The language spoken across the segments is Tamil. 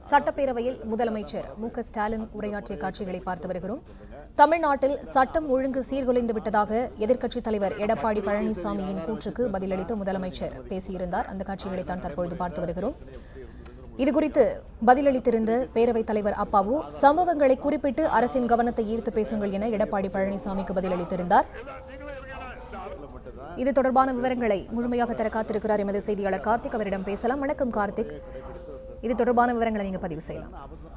சட்டப்பேரவையில் முதலமைச்சர் மு க ஸ்டாலின் உரையாற்றிய காட்சிகளை பார்த்து வருகிறோம் தமிழ்நாட்டில் சட்டம் ஒழுங்கு சீர்குலைந்து விட்டதாக எதிர்க்கட்சித் தலைவர் எடப்பாடி பழனிசாமியின் கூற்றுக்கு பதிலளித்து முதலமைச்சர் பேசியிருந்தார் அந்த காட்சிகளை தான் தற்பொழுது பார்த்து வருகிறோம் இதுகுறித்து பதிலளித்திருந்த பேரவைத் தலைவர் அப்பாவு சம்பவங்களை குறிப்பிட்டு அரசின் கவனத்தை ஈர்த்து பேசுங்கள் என எடப்பாடி பழனிசாமிக்கு பதிலளித்திருந்தார் இது தொடர்பான விவரங்களை முழுமையாக தர காத்திருக்கிறார் எமது செய்தியாளர் கார்த்திக் அவரிடம் பேசலாம் வணக்கம் கார்த்திக் இது தொடர்பான விவரங்களை நீங்க பதிவு செய்யலாம்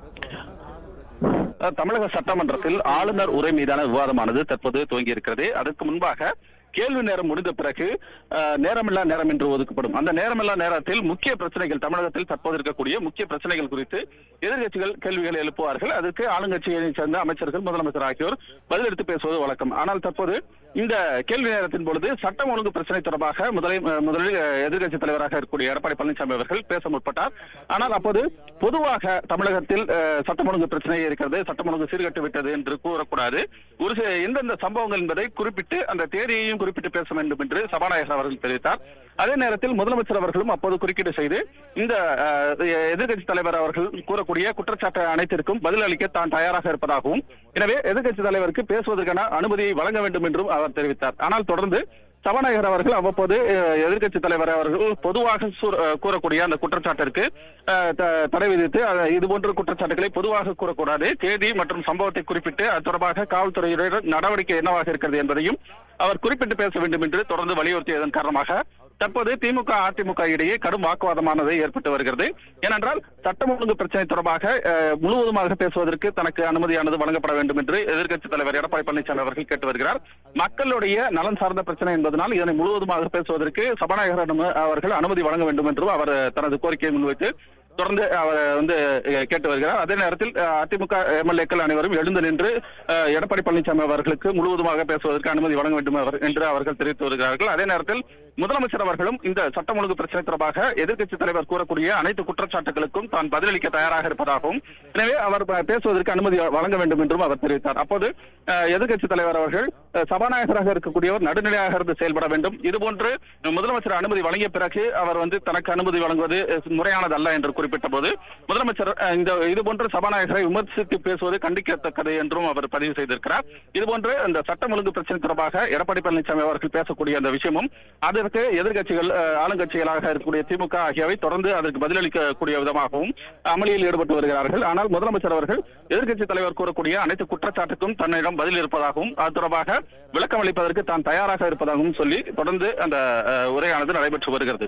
அஹ் தமிழக சட்டமன்றத்தில் ஆளுநர் உரை மீதான விவாதமானது தற்போது துவங்கி இருக்கிறது அதற்கு முன்பாக கேள்வி நேரம் முடிந்த பிறகு அஹ், நேரமில்லா நேரம் என்று ஒதுக்கப்படும் அந்த நேரமில்லா நேரத்தில் முக்கிய பிரச்சனைகள் தமிழகத்தில் தற்போது இருக்கக்கூடிய முக்கிய பிரச்சனைகள் குறித்து எதிர்க்கட்சிகள் கேள்விகளை எழுப்புவார்கள் அதற்கு ஆளுங்கட்சியை சேர்ந்த அமைச்சர்கள் முதலமைச்சர் ஆகியோர் பதிலளித்து பேசுவது வழக்கம் ஆனால் தற்போது இந்த கேள்வி நேரத்தின் பொழுது சட்டம் ஒழுங்கு பிரச்சனை தொடர்பாக முதலில் முதலில் எதிர்க்கட்சித் தலைவராக இருக்கக்கூடிய எடப்பாடி பழனிசாமி அவர்கள் பேச முற்பட்டார் ஆனால் அப்போது பொதுவாக தமிழகத்தில் அஹ், சட்டம் ஒழுங்கு பிரச்சனை இருக்கிறது சட்டம் ஒழுங்கு சீர்கட்டு விட்டது என்று கூறக்கூடாது ஒரு சில எந்தெந்த சம்பவங்கள் என்பதை குறிப்பிட்டு அந்த தேதியையும் குறிப்பிட்டு பேச வேண்டும் என்று சபாநாயகர் அவர்கள் தெரிவித்தார் அதே நேரத்தில் முதலமைச்சர் அவர்களும் அப்போது குறுக்கீடு செய்து இந்த அஹ், எதிர்க்கட்சி தலைவர் அவர்கள் கூறக்கூடிய குற்றச்சாட்டு அனைத்திற்கும் பதிலளிக்க தான் தயாராக இருப்பதாகவும் எனவே எதிர்க்கட்சி தலைவருக்கு பேசுவதற்கான அனுமதியை வழங்க வேண்டும் என்றும் அவர் தெரிவித்தார் ஆனால் தொடர்ந்து சபாநாயகர் அவர்கள் அவ்வப்போது எதிர்க்கட்சி தலைவர் அவர்கள் பொதுவாக சூ- அஹ், கூறக்கூடிய அந்த குற்றச்சாட்டிற்கு அஹ், த- தடை விதித்து அஹ், இது போன்ற குற்றச்சாட்டுகளை பொதுவாக கூறக்கூடாது தேதி மற்றும் சம்பவத்தை குறிப்பிட்டு அது தொடர்பாக காவல்துறையினர் நடவடிக்கை என்னவாக இருக்கிறது என்பதையும் அவர் குறிப்பிட்டு பேச வேண்டும் என்று தொடர்ந்து வலியுறுத்தியதன் காரணமாக தற்போது திமுக அதிமுக இடையே கடும் வாக்குவாதமானது ஏற்பட்டு வருகிறது ஏனென்றால் சட்டம் ஒழுங்கு பிரச்சனை தொடர்பாக அஹ், முழுவதுமாக பேசுவதற்கு தனக்கு அனுமதியானது வழங்கப்பட வேண்டும் என்று எதிர்க்கட்சித் தலைவர் எடப்பாடி பழனிசாமி அவர்கள் கேட்டு வருகிறார் மக்களுடைய நலன் சார்ந்த பிரச்சனை என்பதனால் இதனை முழுவதுமாக பேசுவதற்கு சபாநாயகர் அனும- அவர்கள் அனுமதி வழங்க வேண்டும் என்றும் அவர் தனது கோரிக்கையை முன்வைத்து தொடர்ந்து அவர் வந்து அஹ், கேட்டு வருகிறார் அதே நேரத்தில் அஹ், அதிமுக எம்எல்ஏக்கள் அனைவரும் எழுந்து நின்று அஹ், எடப்பாடி பழனிசாமி அவர்களுக்கு முழுவதுமாக பேசுவதற்கு அனுமதி வழங்க வேண்டும் அவர்- என்று அவர்கள் தெரிவித்து வருகிறார்கள் அதே நேரத்தில் முதலமைச்சர் அவர்களும் இந்த சட்டம் ஒழுங்கு பிரச்சனை தொடர்பாக எதிர்க்கட்சித் தலைவர் கூறக்கூடிய அனைத்து குற்றச்சாட்டுகளுக்கும் தான் பதிலளிக்க தயாராக இருப்பதாகவும் எனவே அவர் ப- பேசுவதற்கு அனுமதி வழங்க வேண்டும் என்றும் அவர் தெரிவித்தார் அப்போது அஹ், எதிர்க்கட்சித் தலைவர் அவர்கள் அஹ், சபாநாயகராக இருக்கக்கூடியவர் நடுநிலையாக இருந்து செயல்பட வேண்டும் இதுபோன்று முதலமைச்சர் அனுமதி வழங்கிய பிறகு அவர் வந்து தனக்கு அனுமதி வழங்குவது அஹ், முறையானதல்ல என்று குறிப்பிட்ட போது முதலமைச்சர் அஹ், இந்த இதுபோன்று சபாநாயகரை விமர்சித்து பேசுவது கண்டிக்கத்தக்கது என்றும் அவர் பதிவு செய்திருக்கிறார் இதுபோன்று இந்த சட்டம் ஒழுங்கு பிரச்சனை தொடர்பாக எடப்பாடி பழனிசாமி அவர்கள் பேசக்கூடிய அந்த விஷயமும் அதற்கு எதிர்க்கட்சிகள் அஹ், ஆளுங்கட்சிகளாக இருக்கக்கூடிய திமுக ஆகியவை தொடர்ந்து அதற்கு பதிலளிக்கக்கூடிய விதமாகவும் அமளியில் ஈடுபட்டு வருகிறார்கள் ஆனால் முதலமைச்சர் அவர்கள் எதிர்க்கட்சி தலைவர் கூறக்கூடிய அனைத்து குற்றச்சாட்டுக்கும் தன்னிடம் பதில் இருப்பதாகவும் அது தொடர்பாக விளக்கம் அளிப்பதற்கு தான் தயாராக இருப்பதாகவும் சொல்லி தொடர்ந்து அந்த அஹ், உரையானது நடைபெற்று வருகிறது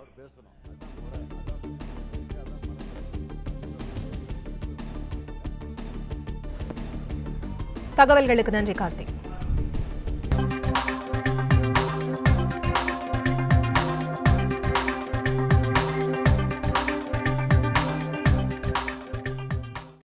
தகவல்களுக்கு நன்றி கார்த்திக்